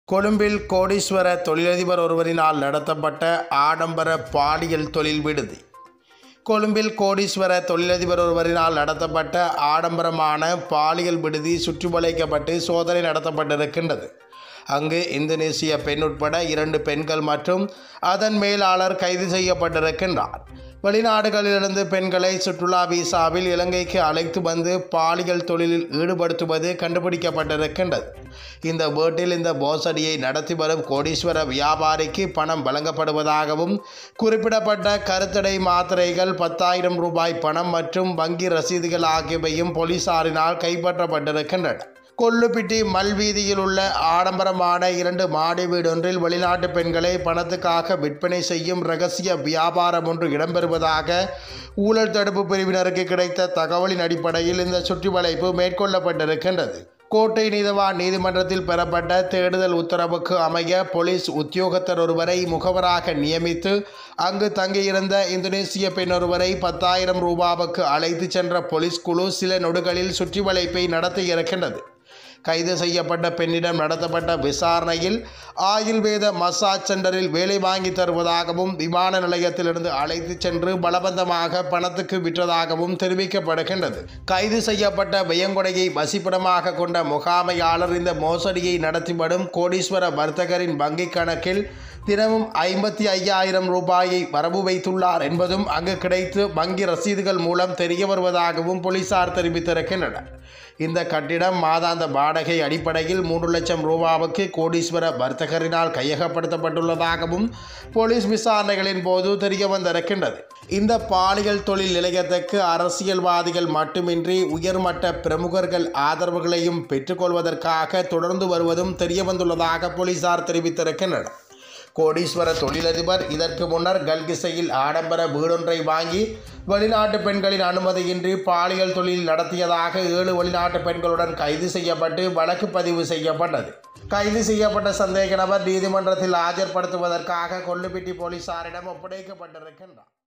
கொழும்பில் கோடீஸ்வர தொழிலதிபர் ஒருவரினால் நடத்தப்பட்ட ஆடம்பர பாலியல் தொழில் விடுதி கொழும்பில் கோடீஸ்வர தொழிலதிபர் ஒருவரினால் நடத்தப்பட்ட ஆடம்பரமான பாலியல் விடுதி சுற்றிவளைக்கப்பட்டு சோதனை நடத்தப்பட்டிருக்கின்றது அங்கு இந்தோனேசிய பெண் உட்பட இரண்டு பெண்கள் மற்றும் அதன் மேலாளர் கைது செய்யப்பட்டிருக்கின்றார் வெளிநாடுகளிலிருந்து பெண்களை சுற்றுலா விசாவில் இலங்கைக்கு அழைத்து வந்து பாலியல் தொழிலில் ஈடுபடுத்துவது கண்டுபிடிக்கப்பட்டிருக்கின்றது இந்த வீட்டில் இந்த மோசடியை நடத்தி வரும் கோடீஸ்வர வியாபாரிக்கு பணம் வழங்கப்படுவதாகவும் குறிப்பிடப்பட்ட கருத்தடை மாத்திரைகள் பத்தாயிரம் ரூபாய் பணம் மற்றும் வங்கி ரசீதுகள் ஆகியவையும் போலீசாரினால் கைப்பற்றப்பட்டிருக்கின்றன கொல்லுப்பிட்டி மல்வீதியில் உள்ள ஆடம்பரமான இரண்டு மாடி வீடொன்றில் வெளிநாட்டு பெண்களை பணத்துக்காக விற்பனை செய்யும் ரகசிய வியாபாரம் ஒன்று இடம்பெறுவதாக ஊழல் தடுப்பு பிரிவினருக்கு கிடைத்த தகவலின் அடிப்படையில் இந்த சுற்றிவளைப்பு மேற்கொள்ளப்பட்டிருக்கின்றது கோட்டை நீதவான் நீதிமன்றத்தில் பெறப்பட்ட தேடுதல் உத்தரவுக்கு அமைய போலீஸ் உத்தியோகத்தர் ஒருவரை முகவராக நியமித்து அங்கு தங்கியிருந்த இந்தோனேசிய பெண் ஒருவரை பத்தாயிரம் ரூபாவுக்கு அழைத்து சென்ற போலீஸ் குழு சில நொடுகளில் சுற்றிவளைப்பை நடத்தியிருக்கின்றது கைது செய்யப்பட்ட பெண்ணிடம் நடத்தப்பட்ட விசாரணையில் ஆயுர்வேத மசாஜ் சென்டரில் வேலை வாங்கி தருவதாகவும் விமான நிலையத்திலிருந்து அழைத்து சென்று பலபந்தமாக பணத்துக்கு விற்றதாகவும் தெரிவிக்கப்படுகின்றது கைது செய்யப்பட்ட வியங்கொடையை வசிப்பிடமாக கொண்ட முகாமையாளர் இந்த மோசடியை நடத்தி வரும் கோடீஸ்வர வர்த்தகரின் வங்கிக் கணக்கில் தினமும் ஐம்பத்தி ஐயாயிரம் ரூபாயை வரவு வைத்துள்ளார் என்பதும் அங்கு கிடைத்து வங்கி ரசீதுகள் மூலம் தெரிய வருவதாகவும் போலீசார் தெரிவித்திருக்கின்றனர் இந்த கட்டிடம் மாதாந்த வாடகை அடிப்படையில் மூன்று லட்சம் ரூபாவுக்கு கோடீஸ்வர வர்த்தகரினால் கையகப்படுத்தப்பட்டுள்ளதாகவும் போலீஸ் விசாரணைகளின் போது தெரிய வந்திருக்கின்றது இந்த பாலியல் தொழில் நிலையத்துக்கு அரசியல்வாதிகள் மட்டுமின்றி உயர்மட்ட பிரமுகர்கள் ஆதரவுகளையும் பெற்றுக்கொள்வதற்காக தொடர்ந்து வருவதும் தெரிய வந்துள்ளதாக போலீசார் தெரிவித்திருக்கின்றனர் கோடீஸ்வர தொழிலதிபர் இதற்கு முன்னர் கல்கிசையில் ஆடம்பர வீடொன்றை வாங்கி வெளிநாட்டு பெண்களின் அனுமதியின்றி பாலியல் தொழில் நடத்தியதாக ஏழு வெளிநாட்டு பெண்களுடன் கைது செய்யப்பட்டு வழக்கு பதிவு செய்யப்பட்டது கைது செய்யப்பட்ட சந்தேக நபர் நீதிமன்றத்தில் ஆஜர்படுத்துவதற்காக கொல்லுப்பிட்டி போலீசாரிடம் ஒப்படைக்கப்பட்டிருக்கின்றார்